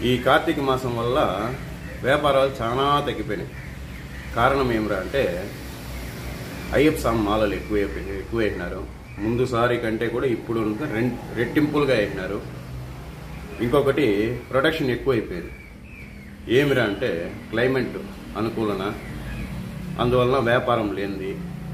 ఈ కార్తీక మాసం వల్ల వ్యాపారాలు చాలా తగ్గిపోయినాయి కారణం ఏమిరా అంటే అయ్యప్ప స్వామి మాలలు ఎక్కువ ఎక్కువ వేసినారు ముందుసారి కంటే కూడా ఇప్పుడు ఇంకా రెం- రెట్టింపులుగా వేసినారు ఇంకొకటి ప్రొడక్షన్ ఎక్కువ అయిపోయింది ఏమిరా అంటే క్లైమేట్ అనుకూలన అందువలన వ్యాపారం లేనిది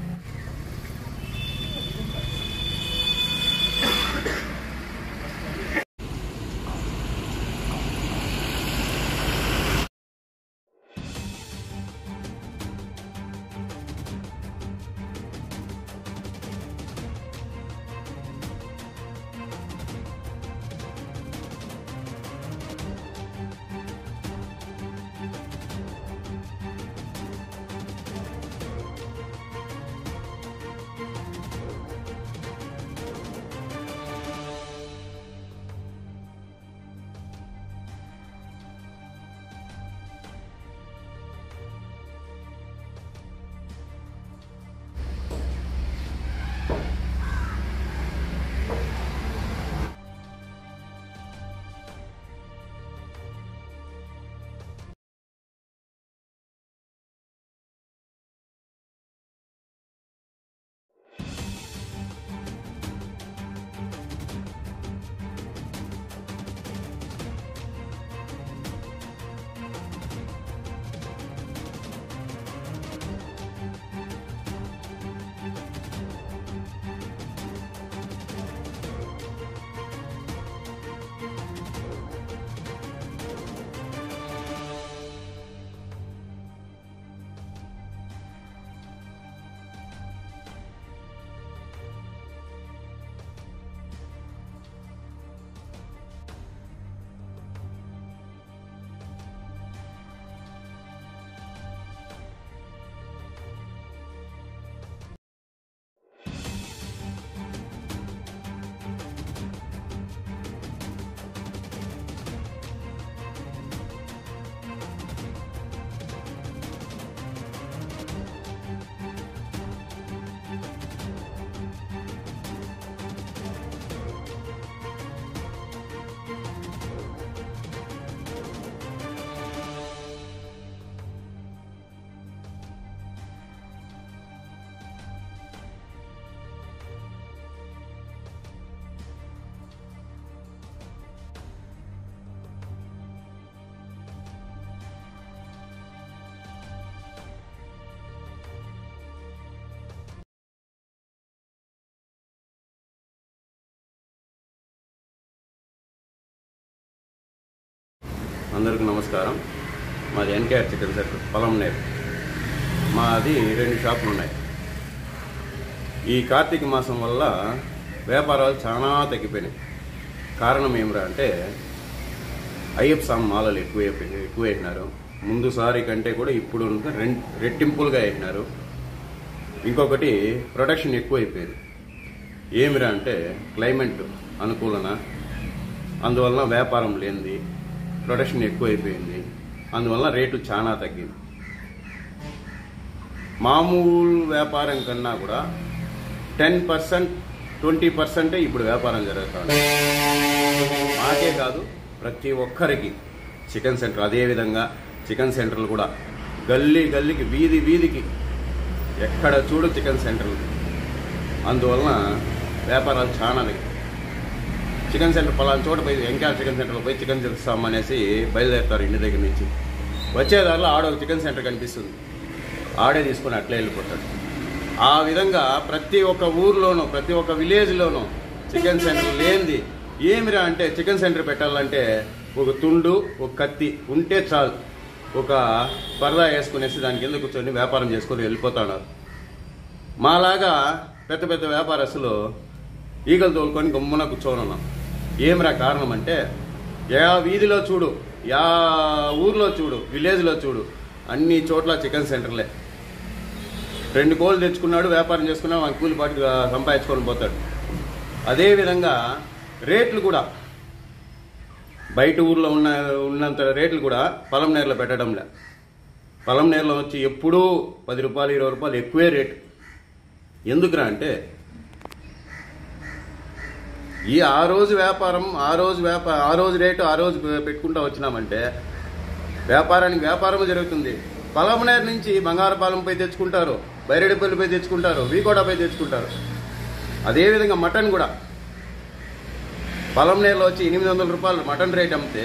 అందరికీ నమస్కారం మాది ఎన్కేఆర్ చికెన్ సెంటర్ పొలం నేర్ మాది రెండు షాపులు ఉన్నాయి ఈ కార్తీక మాసం వల్ల వ్యాపారాలు చాలా తగ్గిపోయినాయి కారణం ఏమిరా అంటే అయ్యప్ప స్వామి మాలలు ఎక్కువ ఎక్కువ వేసినారు ముందుసారి కంటే కూడా ఇప్పుడు ఇంకా రెం రెట్టింపులుగా వేసినారు ఇంకొకటి ప్రొడక్షన్ ఎక్కువ అయిపోయింది ఏమిరా అంటే క్లైమేట్ అనుకూలన అందువలన వ్యాపారం లేనిది ప్రొడక్షన్ ఎక్కువ అయిపోయింది అందువలన రేటు చాలా తగ్గింది మామూలు వ్యాపారం కన్నా కూడా టెన్ పర్సెంట్ ట్వంటీ పర్సెంటే ఇప్పుడు వ్యాపారం జరుగుతుంది మాకే కాదు ప్రతి ఒక్కరికి చికెన్ సెంటర్ అదేవిధంగా చికెన్ సెంటర్లు కూడా గల్లీ గల్లీకి వీధి వీధికి ఎక్కడ చూడు చికెన్ సెంటర్లు అందువలన వ్యాపారాలు చాలా తగ్గాయి చికెన్ సెంటర్ పలానా చోట పోయి ఎంకాల చికెన్ సెంటర్లో పోయి చికెన్ తెస్తాం అనేసి బయలుదేరుతారు ఇంటి దగ్గర నుంచి వచ్చేదారిలో ఆడ ఒక చికెన్ సెంటర్ కనిపిస్తుంది ఆడే తీసుకొని అట్లే వెళ్ళిపోతాడు ఆ విధంగా ప్రతి ఒక్క ఊర్లోనూ ప్రతి ఒక్క విలేజ్లోనూ చికెన్ సెంటర్ లేనిది ఏమిరా అంటే చికెన్ సెంటర్ పెట్టాలంటే ఒక తుండు ఒక కత్తి ఉంటే చాలు ఒక పరదా వేసుకునేసి దాని కింద కూర్చొని వ్యాపారం చేసుకొని వెళ్ళిపోతున్నారు మాలాగా పెద్ద పెద్ద వ్యాపారస్తులు ఈగలు తోలుకొని గమ్మున కూర్చొని ఉన్నాం ఏమిరా కారణం అంటే యా వీధిలో చూడు యా ఊర్లో చూడు విలేజ్లో చూడు అన్ని చోట్ల చికెన్ సెంటర్లే రెండు కోళ్ళు తెచ్చుకున్నాడు వ్యాపారం చేసుకున్నాడు వాని కూలి పాటు సంపాదించుకొని పోతాడు అదేవిధంగా రేట్లు కూడా బయట ఊర్లో ఉన్న ఉన్నంత రేట్లు కూడా పొలం నేరలో పెట్టడంలే పొలం నేరలో వచ్చి ఎప్పుడూ పది రూపాయలు ఇరవై రూపాయలు ఎక్కువే రేటు ఎందుకురా అంటే ఈ ఆ రోజు వ్యాపారం ఆ రోజు వ్యాపార ఆ రోజు రేటు ఆ రోజు పెట్టుకుంటూ వచ్చినామంటే వ్యాపారానికి వ్యాపారం జరుగుతుంది పలమనేరు నుంచి బంగారపాలెంపై తెచ్చుకుంటారు బైరెడ్డిపల్లిపై తెచ్చుకుంటారు వీకోటపై తెచ్చుకుంటారు అదేవిధంగా మటన్ కూడా పలంనేరులో వచ్చి ఎనిమిది వందల రూపాయలు మటన్ రేట్ అమ్మితే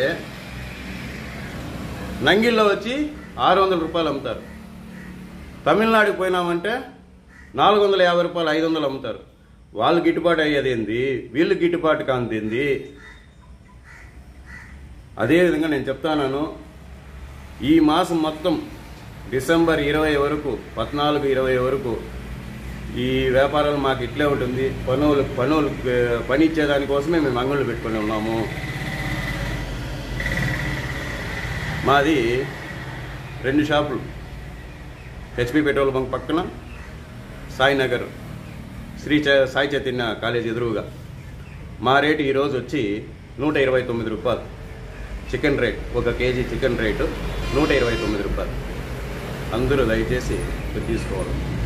నంగిల్లో వచ్చి ఆరు వందల రూపాయలు అమ్ముతారు తమిళనాడుకి పోయినామంటే నాలుగు వందల యాభై రూపాయలు ఐదు వందలు అమ్ముతారు వాళ్ళు గిట్టుబాటు అయ్యేది ఏంది వీళ్ళు గిట్టుబాటు కాంతింది అదేవిధంగా నేను చెప్తాను ఈ మాసం మొత్తం డిసెంబర్ ఇరవై వరకు పద్నాలుగు ఇరవై వరకు ఈ వ్యాపారాలు మాకు ఇట్లే ఉంటుంది పనులు పనులు పని ఇచ్చేదానికోసమే మేము అంగళ్ళు పెట్టుకొని ఉన్నాము మాది రెండు షాపులు హెచ్పి పెట్రోల్ బంక్ పక్కన సాయినగర్ శ్రీ చ- సాయి చైతన్య కాలేజ్ ఎదురుగా మా రేటు ఈరోజు వచ్చి నూట ఇరవై తొమ్మిది రూపాయలు చికెన్ రేట్ ఒక కేజీ చికెన్ రేటు నూట ఇరవై తొమ్మిది రూపాయలు అందరూ దయచేసి ఇది తీసుకోవాలి